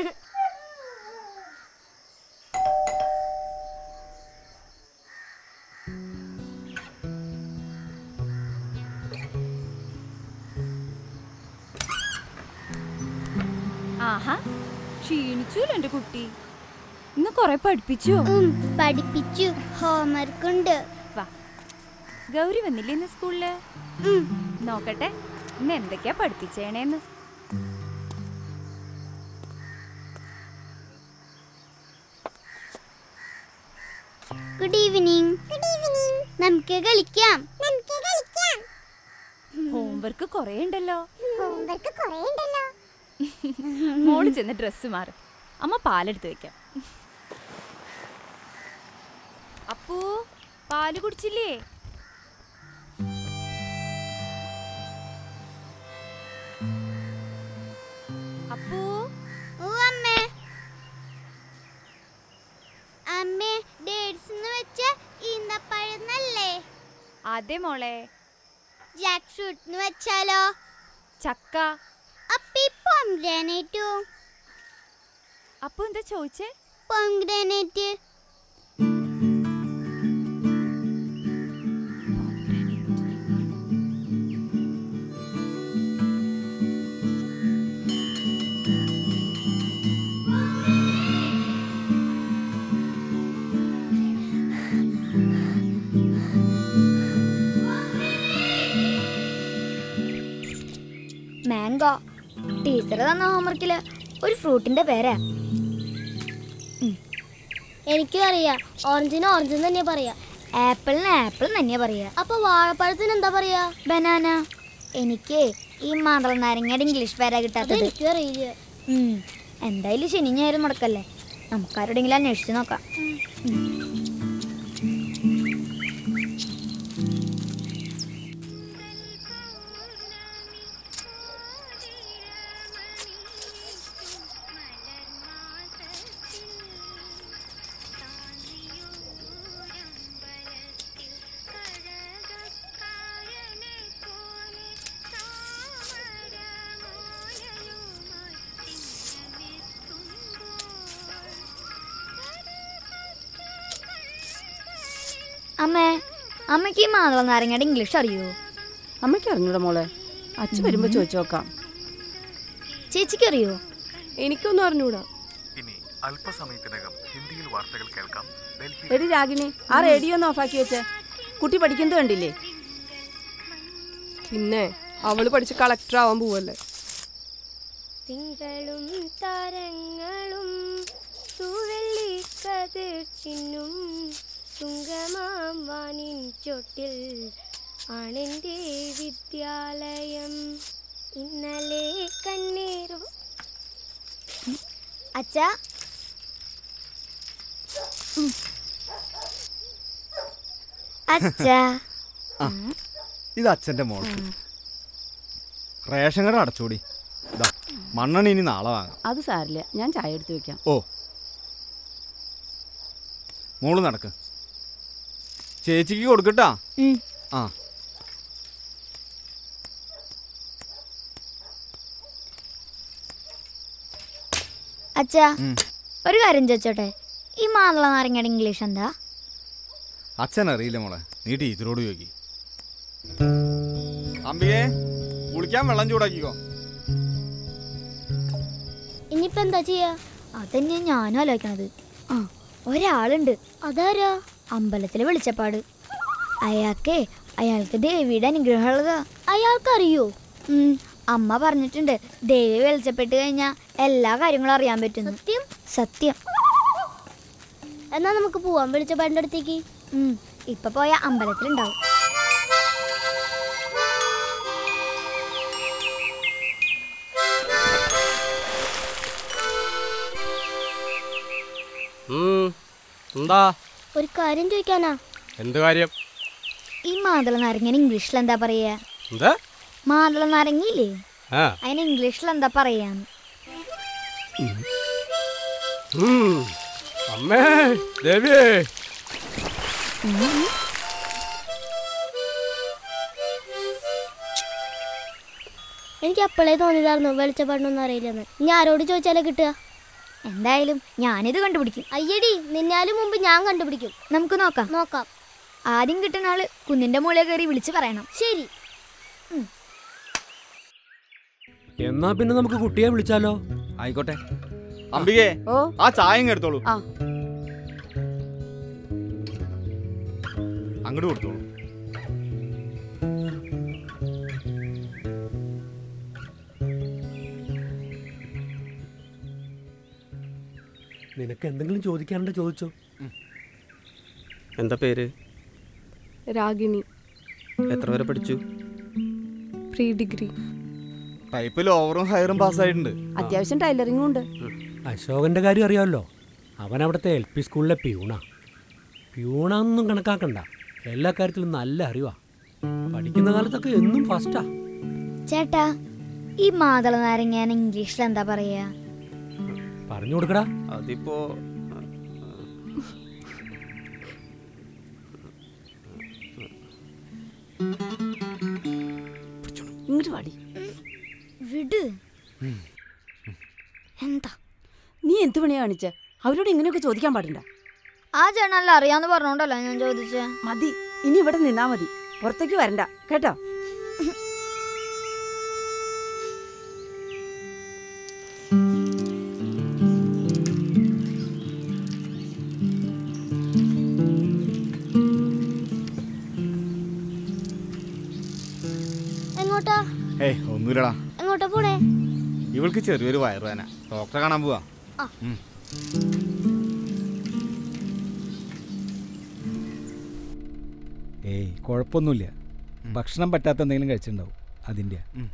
ആഹാ ക്ഷീണിച്ചൂല്ലോ എന്റെ കുട്ടി ഇന്ന് കൊറേ പഠിപ്പിച്ചോ ഉം, പഠിപ്പിച്ചു ഹോംവർക്ക് ഉണ്ട് വാ ഗൗരി വന്നില്ലേ ഇന്ന് സ്കൂളില് ഉം, നോക്കട്ടെ ഇന്ന് എന്തൊക്കെയാ പഠിപ്പിച്ചേണേന്ന് ഗുഡ് ഈവനിങ് ഗുഡ് ഈവനിങ് നമുക്ക് കളിക്കാം നമുക്ക് കളിക്കാം ഹോംവർക്ക് കൊറേ ഉണ്ടല്ലോ ഹോംവർക്ക് കുറേ ഉണ്ടല്ലോ മോള് ചെന്ന് ഡ്രസ്സ് മാറും അമ്മ പാലെടുത്ത് വെക്കാം അപ്പൂ പാല് കുടിച്ചില്ലേ അപ്പൂ ഓ അമ്മേ അമ്മേ ഡേറ്റ്സ് വെച്ച ഈന്തപ്പഴന്നല്ലേ അതെ മോളെ ജാക്ക് ഫ്രൂട്ട് വെച്ചാലോ ചക്ക അപ്പൊ ഈ പൊംഗ്രാനേറ്റോ അപ്പു എന്താ ചോദിച്ചേ പൊംഗ്രാനേറ്റ് മാംഗോ ടീച്ചർ തന്ന ഹോംവർക്കില് ഒരു ഫ്രൂട്ടിന്റെ പേരാ എനിക്കും അറിയാം ഓറഞ്ചിന് ഓറഞ്ച് തന്നെ പറയാ ആപ്പിളിന് ആപ്പിൾ തന്നെയാ പറയാ അപ്പൊ വാഴപ്പഴത്തിന് എന്താ പറയാ ബനാന എനിക്ക് ഈ മാതള നാരങ്ങയുടെ ഇംഗ്ലീഷ് പേരാ കിട്ടാത്തത് അതെനിക്കും അറിയില്ല ഉം. എന്തായാലും ശനി ഞായറും മുടക്കല്ലേ നമുക്കാരോടെങ്കിലും അന്വേഷിച്ച് നോക്കാം അമ്മേ അമ്മയ്ക്ക് ഈ മാതള നാരങ്ങയുടെ ഇംഗ്ലീഷ് അറിയോ അമ്മയ്ക്ക് അറിഞ്ഞൂടാ മോളെ അച്ഛൻ വരുമ്പോ ചോദിച്ചു നോക്കാം ചേച്ചിക്ക് അറിയോ എനിക്കൊന്നും അറിഞ്ഞൂടാ ഇനി അല്പസമയത്തിനകം ഹിന്ദിയിൽ വാർത്തകൾ കേൾക്കാം ഡൽഹി എടി രാഗിണി ആ റേഡിയോ ഒന്ന് ഓഫാക്കി വെച്ചേ കുട്ടി പഠിക്കുന്നത് കണ്ടില്ലേ പിന്നെ അവള് പഠിച്ച് കളക്ടർ ആവാൻ പോവല്ലേ തിങ്കളും താരങ്ങളും തൂവെള്ളി കതിർ ചിന്നും തുങ്കമാം വാനിൻ ചൊട്ടിൽ ആണെൻ്റെ വിദ്യാലയം ഇന്നലെ കണ്ണീരും അച്ഛാ അച്ഛാ ഇത് അച്ഛൻ്റെ മോൾക്ക് റേഷൻ കട അടച്ചോടി ഇതാ മണ്ണെണ്ണ ഇനി നാളെ വാങ്ങാം അത് സാരില്ല ഞാൻ ചായ എടുത്ത് വെക്കാം ഓ മോള് നടക്ക് ചേച്ചിക്ക് കൊടുക്കട്ടാ ഉം. ആ അച്ഛാ ഉം. ഒരു കാര്യം ചോദിച്ചോട്ടെ ഈ മാതള നാരങ്ങയുടെ ഇംഗ്ലീഷ് എന്താ അച്ഛൻ അറിയില്ല മോളെ നീ ടീച്ചറോട് ചോദിക്കി അമ്പികേ കുളിക്കാൻ വെള്ളം ചൂടാക്കിക്കോ ഇനിയിപ്പോ എന്താ ചെയ്യാ അതന്നെയാ ഞാനും ആലോചിക്കണത് ആ ഒരാളുണ്ട് അതാരാ അമ്പലത്തിൽ വിളിച്ചപ്പാട് അയാൾക്കേ അയാൾക്ക് ദേവിയുടെ അനുഗ്രഹമുള്ളതാ അയാൾക്കറിയോ ഉം, അമ്മ പറഞ്ഞിട്ടുണ്ട് ദേവി വെളിച്ചപ്പെട്ട് കഴിഞ്ഞാൽ എല്ലാ കാര്യങ്ങളും അറിയാൻ പറ്റുന്നു സത്യം സത്യം എന്നാ നമുക്ക് പോവാം വെളിച്ചപ്പാടിന്റെ അടുത്തേക്ക് ഉം, ഇപ്പൊ പോയ അമ്പലത്തിലുണ്ടാവും എന്താ ഒരു കാര്യം ചോദിക്കാനാ എന്ത് കാര്യം ഈ മാതള നാരങ്ങ ഇംഗ്ലീഷിൽ എന്താ പറയാ എന്താ മാതള നാരങ്ങയില്ലേ ആ അതിന് ഇംഗ്ലീഷിൽ എന്താ പറയാന്ന് ഉം. അമ്മേ ദേവിയേ എനിക്ക് അപ്പോഴേ തോന്നിയതായിരുന്നു വെളിച്ചപ്പാടിനൊന്നും അറിയില്ലെന്ന് ഇനി ആരോട് ചോദിച്ചാലേ കിട്ടുക എന്തായാലും ഞാനിത് കണ്ടുപിടിക്കും അയ്യടി നിന്നാലും മുമ്പ് ഞാൻ കണ്ടുപിടിക്കും നമുക്ക് നോക്കാം നോക്കാം ആദ്യം കിട്ടുന്ന ആള് കുന്നിന്റെ മുകളിൽ കയറി വിളിച്ചു പറയണം ശരി എന്നാ പിന്നെ നമുക്ക് കുട്ടിയെ വിളിച്ചാലോ ആയിക്കോട്ടെ അംബികേ ഓ ആ ചായ ഇങ്ങ് എടുത്തോളൂ ആ. അങ്ങോട്ട് കൊടുത്തോളൂ നിനക്ക് എന്തെങ്കിലും ചോദിക്കാനുണ്ടോ ചോദിച്ചോ എന്താ പേര് രാഗിണി എത്ര വരെ പഠിച്ചു പ്രീ ഡിഗ്രി ടൈപ്പിൽ ഓവറും ഹയറും പാസ്സായിട്ടുണ്ട് അത്യാവശ്യം ടൈലറിംഗും ഉണ്ട് അശോകന്റെ കാര്യം അറിയാമല്ലോ അവൻ അവിടുത്തെ എൽ പി സ്കൂളിലെ പ്യൂണാ പ്യൂണാന്നൊന്നും കണക്കാക്കണ്ട എല്ലാ കാര്യത്തിലും നല്ല അറിവാ പഠിക്കുന്ന കാലത്തൊക്കെ എന്നും ഫസ്റ്റാ ചേട്ടാ ഈ മാതള നാരങ്ങ ഇംഗ്ലീഷിൽ എന്താ പറയാ പറഞ്ഞു കൊടുക്കടാ അതിപ്പോ ഇങ്ങോട്ട് പാടി വിട് എന്താ നീ എന്ത് പണിയാ കാണിച്ച അവരോട് ഇങ്ങനെയൊക്കെ ചോദിക്കാൻ പാടില്ല ആ ചേട്ടനല്ല അറിയാന്ന് പറഞ്ഞോണ്ടല്ലോ ഞാൻ ചോദിച്ചേ മതി ഇനി ഇവിടെ നിന്നാ മതി പുറത്തേക്ക് വരണ്ട കേട്ടോ എങ്ങോട്ടാ ഏയ് ഒന്നുമില്ലടാ എങ്ങോട്ടാ പോണേ ഇവൾക്ക് ചെറിയൊരു വയറുവേന ഡോക്ടറെ കാണാൻ പോവാ ആ. ഉം. ഏയ് കുഴപ്പമൊന്നുമില്ല ഭക്ഷണം പറ്റാത്ത എന്തെങ്കിലും കഴിച്ചിട്ടുണ്ടാവും അതിൻ്റെ ഉം.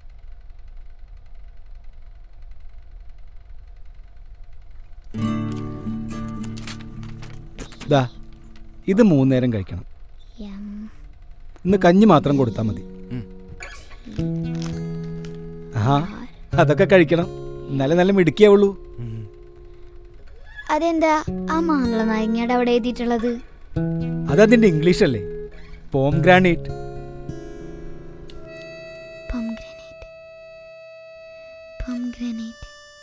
ദാ ഇത് മൂന്നേരം കഴിക്കണം യം. ഇന്ന് കഞ്ഞി മാത്രം കൊടുത്താൽ മതി ഉം. ആ അതൊക്കെ കഴിക്കണം എന്നാലേ നല്ല മിടുക്കിയാവുള്ളൂ ഉം. അതെന്താ ആ മാതള നാരങ്ങയുടെ അവിടെ എഴുതിയിട്ടുള്ളത് അതതിൻ്റെ ഇംഗ്ലീഷ് അല്ലേ പോം ഗ്രാനൈറ്റ് Pomegranate. Pomegranate.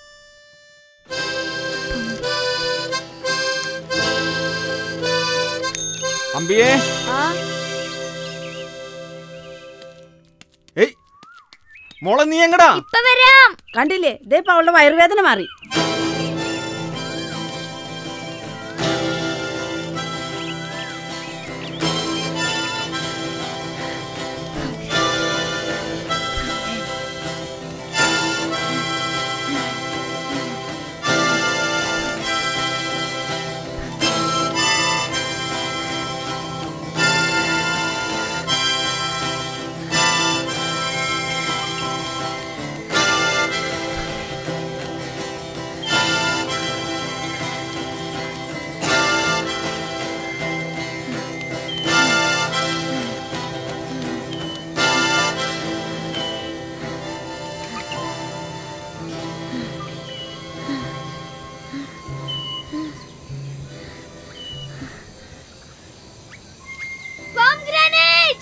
അമ്പിയേ ആ ഏയ് മോളെ നീ എങ്ങടാ ഇപ്പൊ വരാം കണ്ടില്ലേ ഇതേ ഇപ്പൊ അവളുടെ വയറുവേദന മാറി Pomegranate!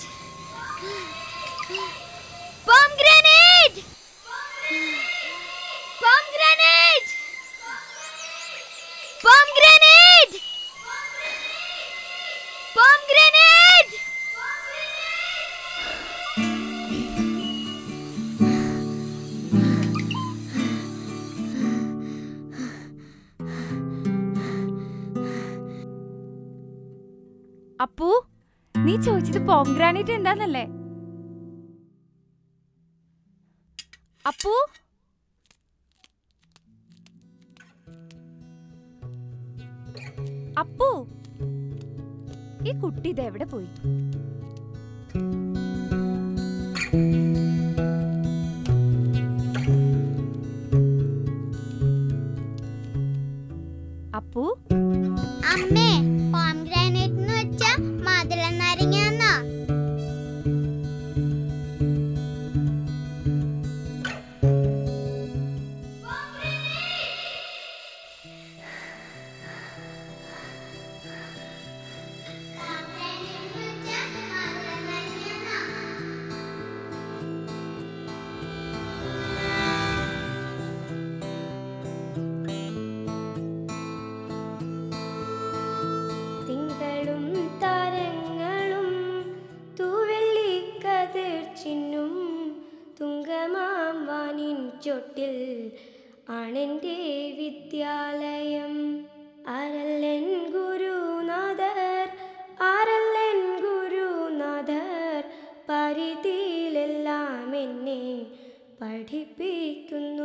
Pomegranate! Pomegranate! Pomegranate! Pomegranate! Appu നീ ചോദിച്ചത് പോംഗ്രാനൈറ്റ് എന്താന്നല്ലേ അപ്പു അപ്പു ഈ കുട്ടി ഇത് എവിടെ പോയി അപ്പു അമ്മേ പോംഗ്രാനൈറ്റ് എന്ന് വെച്ചാ മാതള നാരങ്ങ എന്നാ ചോട്ടിൽ ആണെൻ്റെ വിദ്യാലയം ആരല്ലൻ ഗുരുനാഥർ ആരല്ലൻ ഗുരുനാഥർ പരിധിയിലെല്ലാം എന്നെ പഠിപ്പിക്കുന്നു